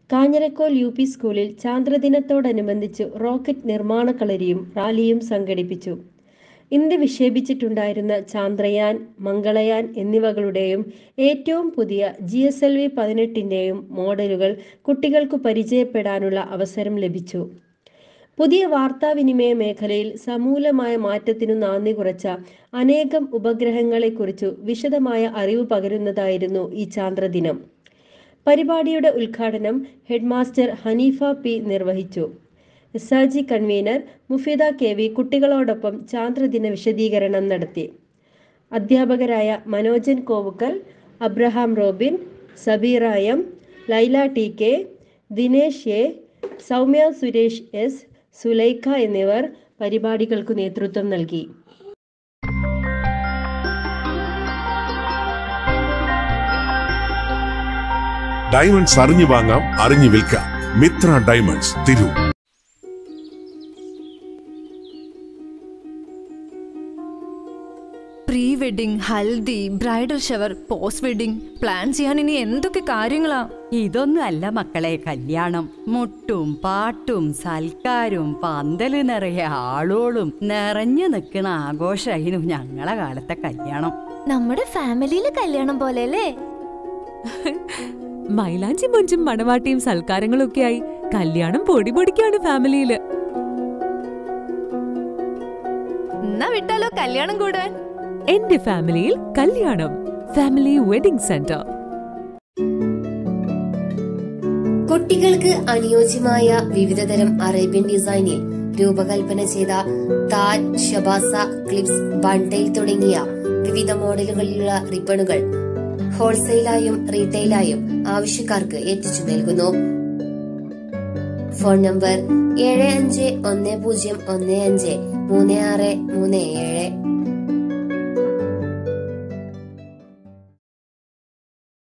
കാഞ്ഞിരക്കോൽ U P സ്കൂളിൽ ചാന്ദ്രദിനത്തോടനുബന്ധിച്ച് rocket നിർമ്മാണ കളരിയും റാലിയും സംഘടിപ്പിച്ചു ഇന്ത്യ വിക്ഷേപിച്ചിട്ടുണ്ടായിരുന്ന ചാന്ദ്രയാൻ മംഗളയാൻ എന്നിവകളുടെയും ഏറ്റവും പുതിയ ജി എസ് എൽ വി പതിനെട്ടിൻ്റെയും മോഡലുകൾ കുട്ടികൾക്ക് പരിചയപ്പെടാനുള്ള അവസരം ലഭിച്ചു പുതിയ വാർത്താവിനിമയ മേഖലയിൽ സമൂലമായ മാറ്റത്തിനു നാന്ദി കുറിച്ച അനേകം ഉപഗ്രഹങ്ങളെക്കുറിച്ചു വിശദമായ അറിവ് പകരുന്നതായിരുന്നു ഈ ചാന്ദ്രദിനം പരിപാടിയുടെ ഉദ്ഘാടനം ഹെഡ്മാസ്റ്റർ ഹനീഫ പി നിർവഹിച്ചു S R G convener Mufeeda K V കുട്ടികളോടൊപ്പം ചാന്ദ്രദിന വിശദീകരണം നടത്തി അധ്യാപകരായ Manojan Kovukkal Abraham Robin Sabeera M Laila T K Dinesh A Soumya Suresh S Sulaikha എന്നിവർ പരിപാടികൾക്കു നേതൃത്വം നൽകി ഡയമണ്ട്സ് അറിഞ്ഞു വാങ്ങാം അറിഞ്ഞു വിൽക്കാം Mithra diamonds Tirur pre wedding haldi bridal shower post wedding plan ചെയ്യാൻ ഇനി എന്തൊക്കെ കാര്യങ്ങളാ ഇതൊന്നും അല്ല മക്കളെ കല്യാണം മുട്ടും പാട്ടും സൽക്കാരും പന്തല് നിറയെ ആളോളും നിറഞ്ഞു നിൽക്കണ ആഘോഷമായിരുന്നു ഞങ്ങളെ കാലത്തെ കല്യാണം നമ്മുടെ ഫാമിലിയിലെ കല്യാണം പോലെ അല്ലേ മൈലാഞ്ചി മൊഞ്ചും മണവാട്ടിയും സൽക്കാരങ്ങളും ഒക്കെയായി കല്യാണം പൊടി പൊടിക്കാണ് ഫാമിലിയില് എന്നാ വിട്ടാലോ കല്യാണം കൂടാൻ എന്റെ ഫാമിലിയിൽ കല്യാണം ഫാമിലി വെഡിംഗ് സെന്റർ കുട്ടികൾക്ക് അനുയോജ്യമായ വിവിധതരം അറേബ്യൻ ഡിസൈനിൽ രൂപകൽപ്പന ചെയ്ത താജ് ഷബാസ ക്ലിപ്സ് ബണ്ടൈൽ തുടങ്ങിയ വിവിധ മോഡലുകളിലുള്ള റിബണുകൾ ഹോൾസെയിലായും റീറ്റെയിലായും ആവശ്യക്കാർക്ക് എത്തിച്ചു നൽകുന്നു ഫോൺ നമ്പർ ഏഴ് അഞ്ച് ഒന്ന് പൂജ്യം ഒന്ന് അഞ്ച് മൂന്ന് ആറ് മൂന്ന് ഏഴ്